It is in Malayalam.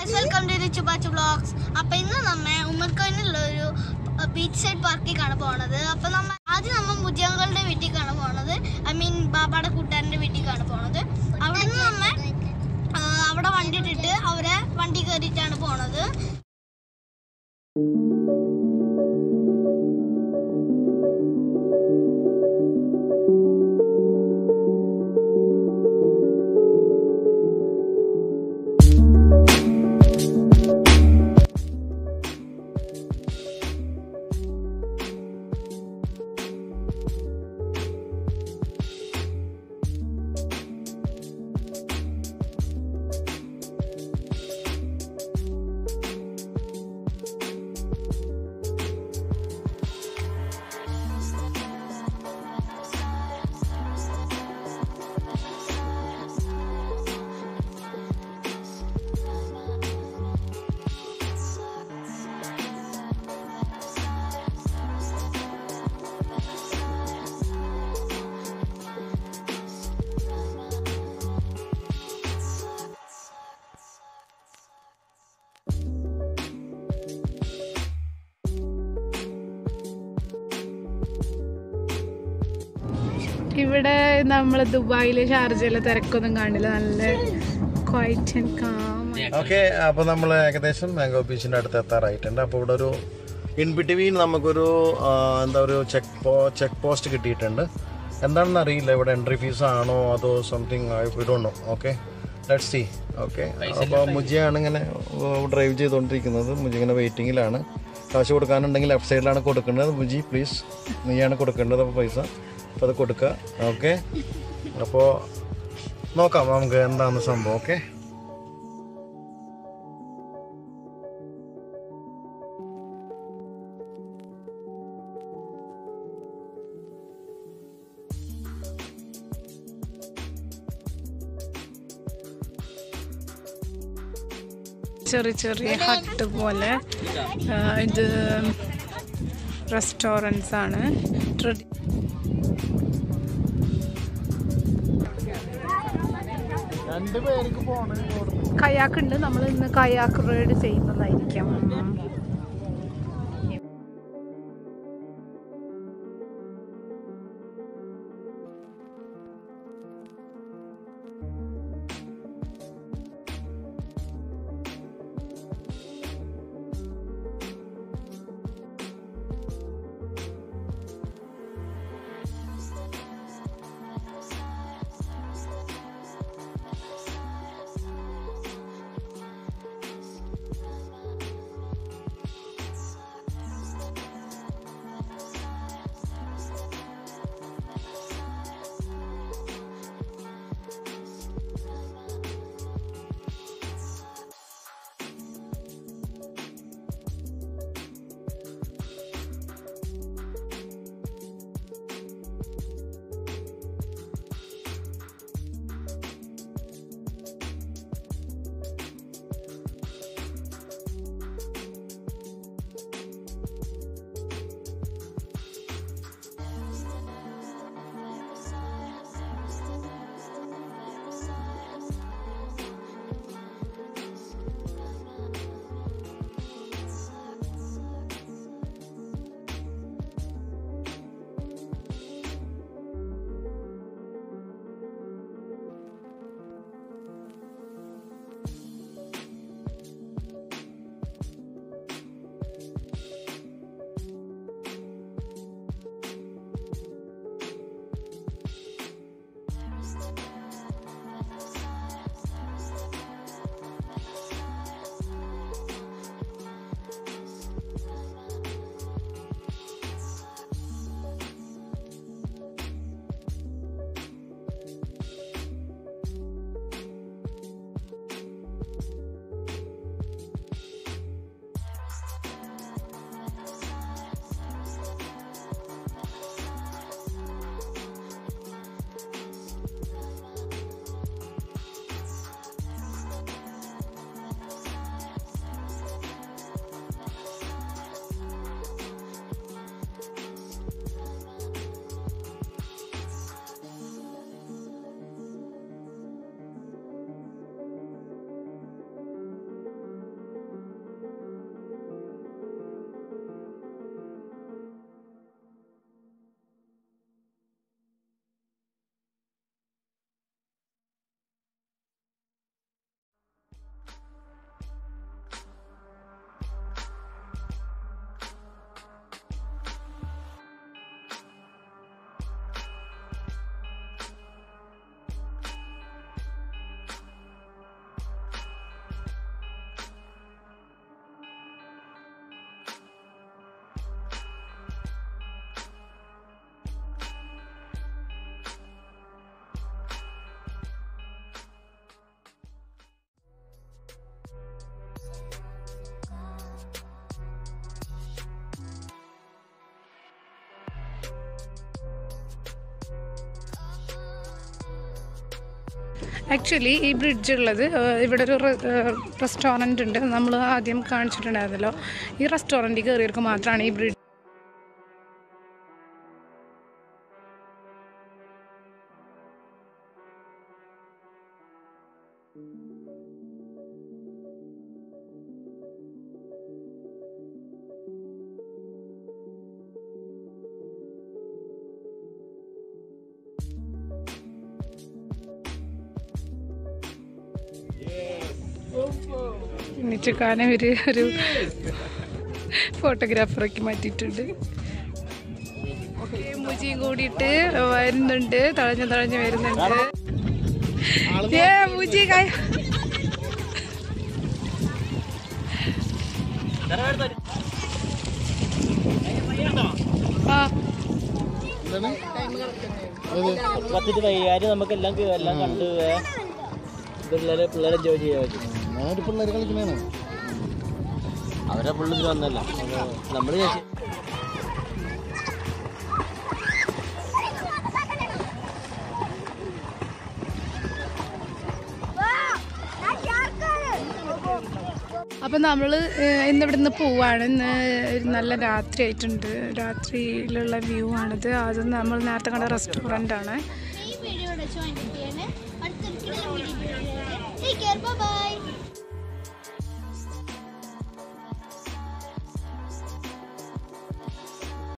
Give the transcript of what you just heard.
guys welcome to Chubachu vlogs അപ്പൊ ഇന്ന് നമ്മ ഉമ്മർക്കോയിലുള്ള ഒരു ബീച്ച് സൈഡ് പാർക്കിലേക്കാണ് പോണത് അപ്പൊ നമ്മ ആദ്യം നമ്മ മുജാങ്ങളുടെ വീട്ടിലേക്കാണ് പോണത് ഐ മീൻ ബാബാടെ കൂട്ടുകാരന്റെ വീട്ടിലേക്കാണ് പോണത് അവിടെ നിന്ന് നമ്മ ആ, അവിടെ വണ്ടി ഇട്ടിട്ട് അവരെ വണ്ടി കയറിയിട്ടാണ് പോണത് ഇവിടെ നമ്മൾ ദുബായിലെ ഷാർജയിലെ തിരക്കൊന്നും കാണില്ല നല്ല ക്വൈറ്റ് ആൻഡ് കാം ഓക്കെ അപ്പൊ നമ്മൾ ഏകദേശം മാംഗോ ബീച്ചിന്റെ അടുത്ത് എത്താറായിട്ടുണ്ട് അപ്പൊ ഇവിടെ ഒരു ഇൻ ബിറ്റ്വീൻ നമുക്കൊരു ആ, എന്താ ഒരു ചെക്ക് പോ ചെക്ക് പോസ്റ്റ് കിട്ടിയിട്ടുണ്ട് എന്താണെന്ന് അറിയില്ല ഇവിടെ എൻട്രി ഫീസ് ആണോ അതോ സംതിങ് വിടണോ ഓക്കെ ലെറ്റ് സി ഓക്കെ അപ്പോൾ മുജിയാണ് ഇങ്ങനെ ഡ്രൈവ് ചെയ്തുകൊണ്ടിരിക്കുന്നത് മുജി ഇങ്ങനെ വെയിറ്റിങ്ങിലാണ് കാശ് കൊടുക്കാനുണ്ടെങ്കിൽ ലെഫ്റ്റ് സൈഡിലാണ് കൊടുക്കേണ്ടത് മുജി പ്ലീസ് നീയാണ് കൊടുക്കേണ്ടത് അപ്പോൾ പൈസ അപ്പോൾ അത് കൊടുക്കുക ഓക്കെ അപ്പോൾ നോക്കാം നമുക്ക് എന്താണ് സംഭവം ഓക്കെ ചെറിയ ചെറിയ ഹട്ട് പോലെ ആ, ഇത് റെസ്റ്റോറൻറ്റ്സ് ആണ് ട്രഡി- രണ്ട് പേർക്ക് പോകണം കയാക്ക് ഉണ്ട് നമ്മൾ ഇന്ന് കയാക്ക് റൈഡ് ചെയ്യുന്നതായിരിക്കും ആക്ച്വലി ഈ ബ്രിഡ്ജ് ഉള്ളത് ഏഹ്, ഇവിടെ ഒരു റെസ്റ്റോറൻറ്റ് ഉണ്ട് നമ്മൾ ആദ്യം കാണിച്ചിട്ടുണ്ടായിരുന്നല്ലോ ഈ റെസ്റ്റോറൻറ്റിൽ കയറിയവർക്ക് മാത്രമാണ് ഈ ബ്രിഡ്ജ് നിച്ചക്കാനെ ഒരു ഒരു ഫോട്ടോഗ്രാഫറൊക്കെ മാറ്റിയിട്ടുണ്ട് മുജിയും കൂടിയിട്ട് വരുന്നുണ്ട് തളഞ്ഞ് തളഞ്ഞ് വരുന്നുണ്ട് ഏ മുജി കായ ആ പത്തിട്ട് വൈകാരി നമുക്ക് എല്ലാം എല്ലാം കണ്ട് പിള്ളേരെ പിള്ളേരെ എൻജോയ് ചെയ്യാൻ പറ്റും ഞാനൊരു പിള്ളേർ കളിക്കണേണ് അവരെ പിള്ളേർ വന്നല്ല നമ്മൾ അപ്പം നമ്മൾ ഇന്ന് ഇവിടുന്ന് പോവാണ് ഇന്ന് ഒരു നല്ല രാത്രി ആയിട്ടുണ്ട് രാത്രിയിലുള്ള വ്യൂ ആണിത് അത് നമ്മൾ നേരത്തെ കണ്ട റെസ്റ്റോറൻ്റ് ആണ് ഈ വീഡിയോ ഇവിടെ വെച്ച് വൈൻഡപ്പ് ചെയ്യണേ